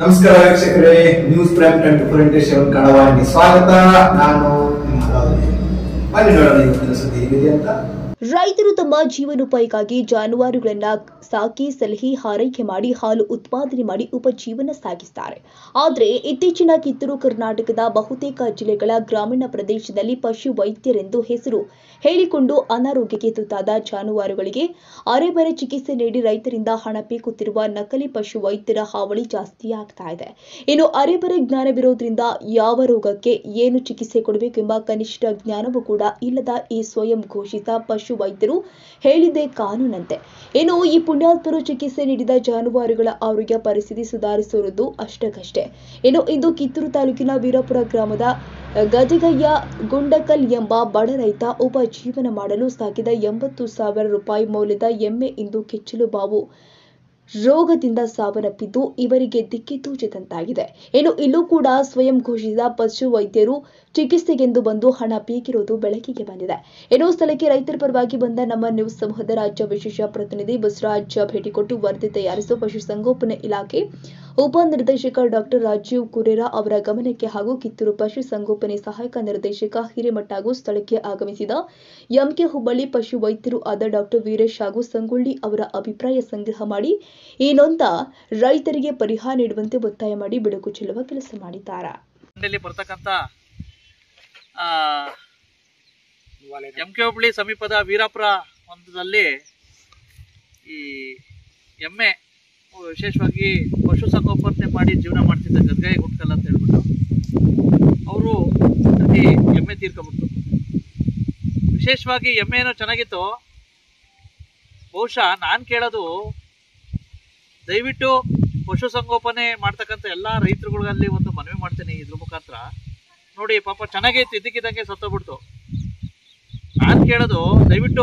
ನಮಸ್ಕಾರ ವೀಕ್ಷಕರೇ news prime twenty four into seven ಕನ್ನಡವಾಹಿನಿ ಸ್ವಾಗತ ನಾನು ನಿಮ್ಮ ಹಲಾವತಿ. ಬನ್ನಿ ನೋಡೋಣ ಇವತ್ತಿನ ಸುದ್ದಿ ಏನಿದೆ ಅಂತ ರೈತರು ತಮ್ಮ ಜೀವನೋಪಾಯಕ್ಕಾಗಿ ಜಾನುವಾರುಗಳನ್ನ ಸಾಕಿ ಸಲಹಿ ಹಾರೈಕೆ ಮಾಡಿ ಹಾಲು ಉತ್ಪಾದನೆ ಮಾಡಿ ಉಪಜೀವನ ಸಾಗಿಸ್ತಾರೆ ಆದರೆ ಇತ್ತೀಚಿನ ಕಿತ್ತೂರು ಕರ್ನಾಟಕದ ಬಹುತೇಕ ಜಿಲ್ಲೆಗಳ ಗ್ರಾಮೀಣ ಪ್ರದೇಶದಲ್ಲಿ ಪಶು ವೈದ್ಯರೆಂದು ಹೆಸರು ಹೇಳಿಕೊಂಡು ಅನಾರೋಗ್ಯಕ್ಕೆ ತುತ್ತಾದ ಜಾನುವಾರುಗಳಿಗೆ ಅರೆಬರೆ ಚಿಕಿತ್ಸೆ ನೀಡಿ ರೈತರಿಂದ ಹಣ ಪೀಕುತ್ತಿರುವ ನಕಲಿ ಪಶು ವೈದ್ಯರ ಹಾವಳಿ ಜಾಸ್ತಿಯಾಗ್ತಾ ಇದೆ ಇನ್ನು ಅರೆಬರೆ ಜ್ಞಾನವಿರೋದ್ರಿಂದ ಯಾವ ರೋಗಕ್ಕೆ ಏನು ಚಿಕಿತ್ಸೆ ಕೊಡಬೇಕೆಂಬ ಕನಿಷ್ಠ ಜ್ಞಾನವೂ ಕೂಡ ಇಲ್ಲದ ಈ ಸ್ವಯಂ ಘೋಷಿತ ಪಶು ವೈದ್ಯರು ಹೇಳಿದ್ದೇ ಕಾನೂನಂತೆ ಇನ್ನು ಈ ಪುಣ್ಯಾತ್ಮರು ಚಿಕಿತ್ಸೆ ನೀಡಿದ ಜಾನುವಾರುಗಳ ಆರೋಗ್ಯ ಪರಿಸ್ಥಿತಿ ಸುಧಾರಿಸಿರುವುದು ಅಷ್ಟಕ್ಕಷ್ಟೇ ಇನ್ನು ಇಂದು ಕಿತ್ತೂರು ತಾಲೂಕಿನ ವೀರಪುರ ಗ್ರಾಮದ ಗದಿಗಯ್ಯ ಗುಂಡಕಲ್ ಎಂಬ ಬಡ ರೈತ ಉಪಜೀವನ ಮಾಡಲು ಸಾಕಿದ ಎಂಬತ್ತು ಸಾವಿರ ರೂಪಾಯಿ ಮೌಲ್ಯದ ಎಮ್ಮೆ ಇಂದು ಕೆಚ್ಚಲು ಬಾವು ರೋಗದಿಂದ ಸಾವನ್ನಪ್ಪಿದ್ದು ಇವರಿಗೆ ದಿಕ್ಕಿತೂಚಿದಂತಾಗಿದೆ ಇನ್ನು ಇಲ್ಲೂ ಕೂಡ ಸ್ವಯಂ ಘೋಷಿತ ಪಶು ವೈದ್ಯರು ಚಿಕಿತ್ಸೆಗೆಂದು ಬಂದು ಹಣ ಪೀಕಿರುವುದು ಬೆಳಕಿಗೆ ಬಂದಿದೆ ಇನ್ನು ಸ್ಥಳಕ್ಕೆ ರೈತರ ಪರವಾಗಿ ಬಂದ ನಮ್ಮ ನ್ಯೂಸ್ ಸಮೂಹದ ರಾಜ್ಯ ವಿಶೇಷ ಪ್ರತಿನಿಧಿ ಬಸವರಾಜ್ ಭೇಟಿ ಕೊಟ್ಟು ವರದಿ ತಯಾರಿಸುವ ಪಶುಸಂಗೋಪನಾ ಇಲಾಖೆ ಉಪನಿರ್ದೇಶಕ ಡಾಕ್ಟರ್ ರಾಜೀವ್ ಕುರೇರಾ ಅವರ ಗಮನಕ್ಕೆ ಹಾಗೂ ಕಿತ್ತೂರು ಪಶು ಸಂಗೋಪನೆ ಸಹಾಯಕ ನಿರ್ದೇಶಕ ಹಿರೇಮಠ ಹಾಗೂ ಸ್ಥಳಕ್ಕೆ ಆಗಮಿಸಿದ ಎಂಕೆ ಹುಬ್ಬಳ್ಳಿ ಪಶು ವೈದ್ಯರು ಆದ ಡಾಕ್ಟರ್ ವೀರೇಶ್ ಹಾಗೂ ಸಂಗೊಳ್ಳಿ ಅವರ ಅಭಿಪ್ರಾಯ ಸಂಗ್ರಹ ಮಾಡಿ ಈ ನೊಂದ ರೈತರಿಗೆ ಪರಿಹಾರ ನೀಡುವಂತೆ ಒತ್ತಾಯ ಮಾಡಿ ಬೆಳಕು ಚೆಲ್ಲುವ ಕೆಲಸ ಮಾಡಿದ್ದಾರೆ ದಲ್ಲಿ ಬರ್ತಕ್ಕಂಥ ಎಂ ಕೆ ಹುಬ್ಳಿ ಸಮೀಪದ ವೀರಾಪುರ ಒಂದದಲ್ಲಿ ಈ ಎಮ್ಮೆ ವಿಶೇಷವಾಗಿ ಪಶು ಸಂಗೋಪನೆ ಮಾಡಿ ಜೀವನ ಮಾಡ್ತಿದ್ದ ಗದ್ಗಾಯಿ ಗುಟ್ಕಲ್ ಅಂತ ಹೇಳ್ಬಿಟ್ಟು ಅವರು ಪ್ರತಿ ಎಮ್ಮೆ ತೀರ್ಕೊಂಬಿಟ್ರು ವಿಶೇಷವಾಗಿ ಎಮ್ಮೆ ಏನೋ ಚೆನ್ನಾಗಿತ್ತು ಬಹುಶಃ ನಾನು ಕೇಳೋದು ದಯವಿಟ್ಟು ಪಶು ಸಂಗೋಪನೆ ಮಾಡ್ತಕ್ಕಂಥ ಎಲ್ಲ ರೈತರುಗಳಲ್ಲಿ ಒಂದು ಮನವಿ ಮಾಡ್ತೀನಿ ಇದ್ರ ಮುಖಾಂತರ ನೋಡಿ ಪಾಪ ಚೆನ್ನಾಗೈತೆ ಇದ್ದಕ್ಕಿದ್ದಂಗೆ ಸತ್ತೋಗ್ಬಿಡ್ತು ನಾನು ಕೇಳೋದು ದಯವಿಟ್ಟು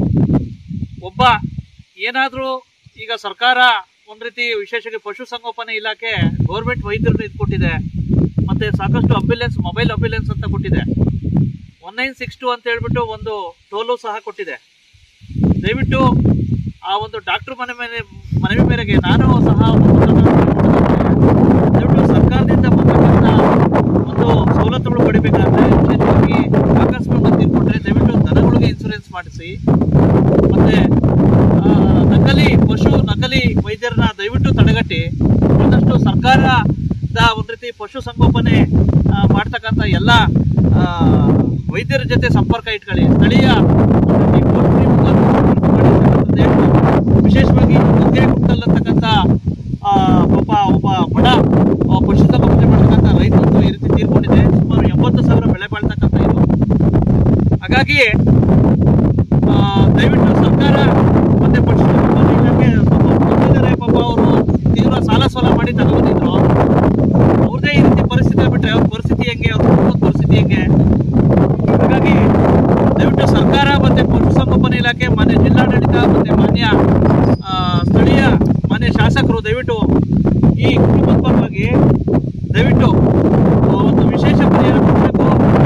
ಒಬ್ಬ ಏನಾದರೂ ಈಗ ಸರ್ಕಾರ ಒಂದು ರೀತಿ ವಿಶೇಷವಾಗಿ ಪಶು ಸಂಗೋಪನೆ ಇಲಾಖೆ ಗೌರ್ಮೆಂಟ್ ವೈದ್ಯರನ್ನು ಇದು ಕೊಟ್ಟಿದೆ ಮತ್ತೆ ಸಾಕಷ್ಟು ಅಂಬ್ಯುಲೆನ್ಸ್ ಮೊಬೈಲ್ ಅಂಬ್ಯುಲೆನ್ಸ್ ಅಂತ ಕೊಟ್ಟಿದೆ ಒನ್ ನೈನ್ ಸಿಕ್ಸ್ ಟು ಅಂತ ಹೇಳ್ಬಿಟ್ಟು ಒಂದು ಟೋಲು ಸಹ ಕೊಟ್ಟಿದೆ ದಯವಿಟ್ಟು ಆ ಒಂದು ಡಾಕ್ಟರ್ ಮನೆ ಮೇಲೆ ಮನವಿ ಮೇರೆಗೆ ನಾನು ಸಹ ಒಂದು ಪತ್ರವನ್ನು ಕೊಟ್ಟಿದ್ದೇನೆ. ದಯವಿಟ್ಟು ಸರ್ಕಾರದಿಂದ ಬರ್ತಕ್ಕಂಥ ಒಂದು ಸವಲತ್ತುಗಳು ಪಡಿಬೇಕಾದ್ರೆ ವಿಶೇಷವಾಗಿ ಆಕಸ್ಮಿಕ ತೀರ್ಕೊಂಡ್ರೆ ದಯವಿಟ್ಟು ದನಗಳಿಗೆ ಇನ್ಸೂರೆನ್ಸ್ ಮಾಡಿಸಿ ಮತ್ತೆ ಆ, ನಕಲಿ ಪಶು ನಕಲಿ ವೈದ್ಯರನ್ನ ದಯವಿಟ್ಟು ತಡೆಗಟ್ಟಿ ಒಂದಷ್ಟು ಸರ್ಕಾರದ ಒಂದು ರೀತಿ ಪಶು ಸಂಗೋಪನೆ ಆ, ಮಾಡ್ತಕ್ಕಂಥ ಎಲ್ಲ ಆ, ವೈದ್ಯರ ಜೊತೆ ಸಂಪರ್ಕ ಇಟ್ಕೊಳ್ಳಿ ಸ್ಥಳೀಯ ಒಂದು ರೀತಿ ಪೋಲ್ಟ್ರಿ ಮುಖಾಂತರ ಮಾಡಿರ್ತಕ್ಕಂಥದ್ದು ಹೇಳ್ತು. ವಿಶೇಷವಾಗಿ ಗದ್ದೆ ಗುಟ್ಟಲ್ ಅಂತಕ್ಕಂಥ ಆ, ಒಬ್ಬ ಒಬ್ಬ ಬಡ ಆ, ಪಶು ಸಂಗೋಪನೆ ಮಾಡ್ತಕ್ಕಂಥ ರೈತರದ್ದು ಈ ರೀತಿ ತೀರ್ಕೊಂಡಿದೆ ಸುಮಾರು ಎಂಬತ್ತು ಸಾವಿರ ಬೆಳೆ ಬಾಳ್ತಕ್ಕಂಥ ಇದು ಹಾಗಾಗಿ ಆ, ದಯವಿಟ್ಟು ಸರ್ಕಾರ ಮತ್ತೆ ಪಶು ಸಂಗೋಪನೆ ಇಲಾಖೆ ಪಾಪ ಬಂದಿದ್ದಾರೆ ಪಾಪ ಅವರು ತೀವ್ರ ಸಾಲ ಸೋಲ ಮಾಡಿ ತಗೊಂಡಿದ್ರು ಅವ್ರದೇ ಈ ರೀತಿ ಪರಿಸ್ಥಿತಿ ಬಿಟ್ರೆ ಅವ್ರ ಪರಿಸ್ಥಿತಿ ಹೆಂಗೆ ಅವ್ರ ಕುಟುಂಬದ ಪರಿಸ್ಥಿತಿ ಹೆಂಗೆ ಹಾಗಾಗಿ ದಯವಿಟ್ಟು ಸರ್ಕಾರ ಮತ್ತೆ ಪಶುಸಂಗೋಪನಾ ಇಲಾಖೆ ಮಾನ್ಯ ಜಿಲ್ಲಾಡಳಿತ ಮತ್ತೆ ಮಾನ್ಯ ಆ, ಸ್ಥಳೀಯ ಮಾನ್ಯ ಶಾಸಕರು ದಯವಿಟ್ಟು ಈ ಕುಟುಂಬದ ಪರವಾಗಿ ದಯವಿಟ್ಟು ಆ, ಒಂದು ವಿಶೇಷ ಪರಿಹಾರ ಕೊಡಬೇಕು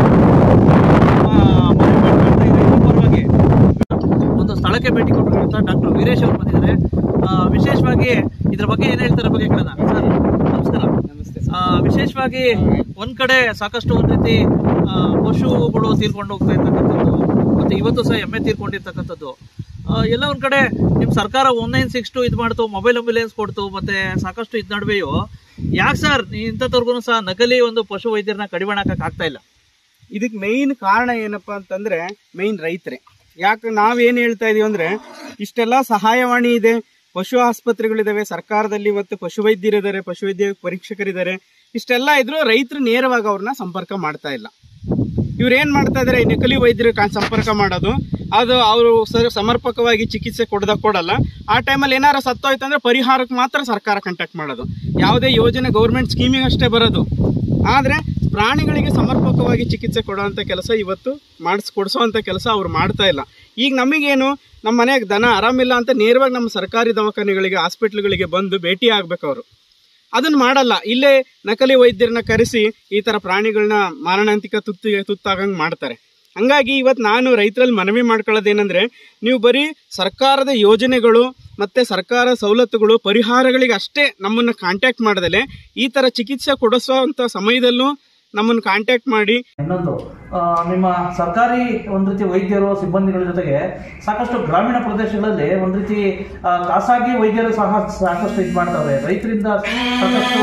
ಮನವಿ ಮಾಡ್ಕೊಳ್ತಾ ಇದ್ದೀನಿ ಈ ಪರವಾಗಿ ಒಂದು ಸ್ಥಳಕ್ಕೆ ಭೇಟಿ ಕೊಟ್ಟಿರುವಂತ ಡಾಕ್ಟರ್ ವೀರೇಶ್ ಅವರು ಬಂದಿದ್ದಾರೆ ಆ, ವಿಶೇಷವಾಗಿ ಇದ್ರ ಬಗ್ಗೆ ಏನ್ ಹೇಳ್ತಾರೆ ಬಗ್ಗೆ ಕೇಳೋಣ ಸರ್ ನಮಸ್ಕಾರ ಆ, ವಿಶೇಷವಾಗಿ ಒಂದ್ ಕಡೆ ಸಾಕಷ್ಟು ಒಂದ್ ರೀತಿ ಆ, ಪಶುಗಳು ತೀರ್ಕೊಂಡು ಹೋಗ್ತಾ ಇರ್ತಕ್ಕಂಥದ್ದು ಮತ್ತೆ ಇವತ್ತು ಸಹ ಎಮ್ಮೆ ತೀರ್ಕೊಂಡಿರ್ತಕ್ಕಂಥದ್ದು ಆ, ಎಲ್ಲ ಒಂದ್ ಕಡೆ ನಿಮ್ ಸರ್ಕಾರ ಒನ್ ನೈನ್ ಸಿಕ್ಸ್ ಟು ಇದು ಮಾಡ್ತು ಮೊಬೈಲ್ ಅಂಬ್ಯುಲೆನ್ಸ್ ಕೊಡ್ತು ಮತ್ತೆ ಸಾಕಷ್ಟು ಇದ್ ನಡುವೆಯೂ ಯಾಕೆ ಸರ್ ಇಂಥವ್ರಿಗೂ ಸಹ ನಕಲಿ ಒಂದು ಪಶು ವೈದ್ಯರನ್ನ ಕಡಿಮೆ ಮಾಡಕ್ ಆಗ್ತಾ ಇಲ್ಲ ಇದಕ್ಕೆ ಮೇಯ್ನ್ ಕಾರಣ ಏನಪ್ಪಾ ಅಂತಂದ್ರೆ ಮೇಯ್ನ್ ರೈತರೇ ಯಾಕೆ ನಾವೇನ್ ಹೇಳ್ತಾ ಇದೀವಿ ಅಂದ್ರೆ ಇಷ್ಟೆಲ್ಲ ಸಹಾಯವಾಣಿ ಇದೆ ಪಶು ಆಸ್ಪತ್ರೆಗಳಿದಾವೆ ಸರ್ಕಾರದಲ್ಲಿ ಮತ್ತು ಪಶುವೈದ್ಯರಿದ್ದಾರೆ ಪಶುವೈದ್ಯ ಪರೀಕ್ಷಕರಿದ್ದಾರೆ ಇಷ್ಟೆಲ್ಲ ಇದ್ರು ರೈತರು ನೇರವಾಗಿ ಅವ್ರನ್ನ ಸಂಪರ್ಕ ಮಾಡ್ತಾ ಇಲ್ಲ ಇವ್ರು ಏನ್ ಮಾಡ್ತಾ ಇದಾರೆ ಈ ನಕಲಿ ವೈದ್ಯರು ಕಾ- ಸಂಪರ್ಕ ಮಾಡೋದು ಅದು ಅವರು ಸರ್ ಸಮರ್ಪಕವಾಗಿ ಚಿಕಿತ್ಸೆ ಕೊಡದ ಕೊಡಲ್ಲ ಆ ಟೈಮಲ್ಲಿ ಏನಾರು ಸತ್ತೋಯ್ತು ಅಂದ್ರೆ ಪರಿಹಾರಕ್ಕೆ ಮಾತ್ರ ಸರ್ಕಾರ ಕಾಂಟ್ಯಾಕ್ಟ್ ಮಾಡೋದು ಯಾವುದೇ ಯೋಜನೆ ಗೌರ್ಮೆಂಟ್ ಸ್ಕೀಮಿಗೆ ಅಷ್ಟೇ ಬರೋದು ಆದ್ರೆ ಪ್ರಾಣಿಗಳಿಗೆ ಸಮರ್ಪಕವಾಗಿ ಚಿಕಿತ್ಸೆ ಕೊಡುವಂತ ಕೆಲಸ ಇವತ್ತು ಮಾಡಿಸ್ ಕೊಡಿಸೋವಂಥ ಕೆಲಸ ಅವ್ರು ಮಾಡ್ತಾ ಇಲ್ಲ ಈಗ ನಮಗೇನು ನಮ್ಮ ಮನೆಗೆ ದನ ಆರಾಮಿಲ್ಲ ಅಂತ ನೇರವಾಗಿ ನಮ್ಮ ಸರ್ಕಾರಿ ದವಾಖಾನೆಗಳಿಗೆ ಹಾಸ್ಪಿಟ್ಲ್ಗಳಿಗೆ ಬಂದು ಭೇಟಿ ಆಗ್ಬೇಕು ಅವರು ಅದನ್ನ ಮಾಡಲ್ಲ ಇಲ್ಲೇ ನಕಲಿ ವೈದ್ಯರನ್ನ ಕರೆಸಿ ಈ ತರ ಪ್ರಾಣಿಗಳನ್ನ ಮಾರಣಾಂತಿಕ ತುತ್ತಿಗೆ ತುತ್ತಾಗಂಗ್ ಮಾಡ್ತಾರೆ ಹಂಗಾಗಿ ಇವತ್ತು ನಾನು ರೈತರಲ್ಲಿ ಮನವಿ ಮಾಡ್ಕೊಳ್ಳೋದೇನೆಂದ್ರೆ ನೀವು ಬರೀ ಸರ್ಕಾರದ ಯೋಜನೆಗಳು ಮತ್ತೆ ಸರ್ಕಾರ ಸವಲತ್ತುಗಳು ಪರಿಹಾರಗಳಿಗೆ ಅಷ್ಟೇ ನಮ್ಮನ್ನ ಕಾಂಟ್ಯಾಕ್ಟ್ ಮಾಡದಲೆ ಈ ತರ ಚಿಕಿತ್ಸೆ ಕೊಡಿಸುವಂತ ಸಮಯದಲ್ಲೂ ನಮ್ಮನ್ನು ಕಾಂಟ್ಯಾಕ್ಟ್ ಮಾಡಿ ಇನ್ನೊಂದು ಆ, ನಿಮ್ಮ ಸರ್ಕಾರಿ ಒಂದ್ ರೀತಿ ವೈದ್ಯರು ಸಿಬ್ಬಂದಿಗಳ ಜೊತೆಗೆ ಸಾಕಷ್ಟು ಗ್ರಾಮೀಣ ಪ್ರದೇಶಗಳಲ್ಲಿ ಒಂದ್ ರೀತಿ ಆ, ಖಾಸಗಿ ವೈದ್ಯರು ಸಹ ಸಾಕಷ್ಟು ಇದು ಮಾಡ್ತಾವ್ರೆ ರೈತರಿಂದ ಸಾಕಷ್ಟು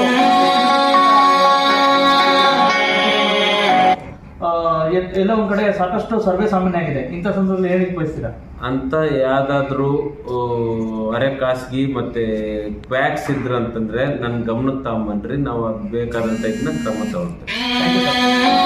ಆ, ಎ- ಎಲ್ಲ ಒಂದ್ ಕಡೆ ಸಾಕಷ್ಟು ಸರ್ವೇ ಸಾಮಾನ್ಯ ಆಗಿದೆ ಇಂಥ ಸಂದರ್ಭದಲ್ಲಿ ಹೇಳಿಕ್ ಬಯಸ್ತೀರಾ ಅಂತ ಯಾವ್ದಾದ್ರು ಆ, ಅರೆ ಖಾಸಗಿ ಮತ್ತೆ ವ್ಯಾಕ್ಸ್ ಇದ್ರ ಅಂತಂದ್ರೆ ನನ್ ಗಮನಕ್ಕೆ ತಗೊಂಬನ್ರಿ ನಾವು ಅದ್ ಬೇಕಾದಂತ ಇದನ್ನ ಕ್ರಮ ತಗೊಳ್ತೇವೆ Thank you, sir.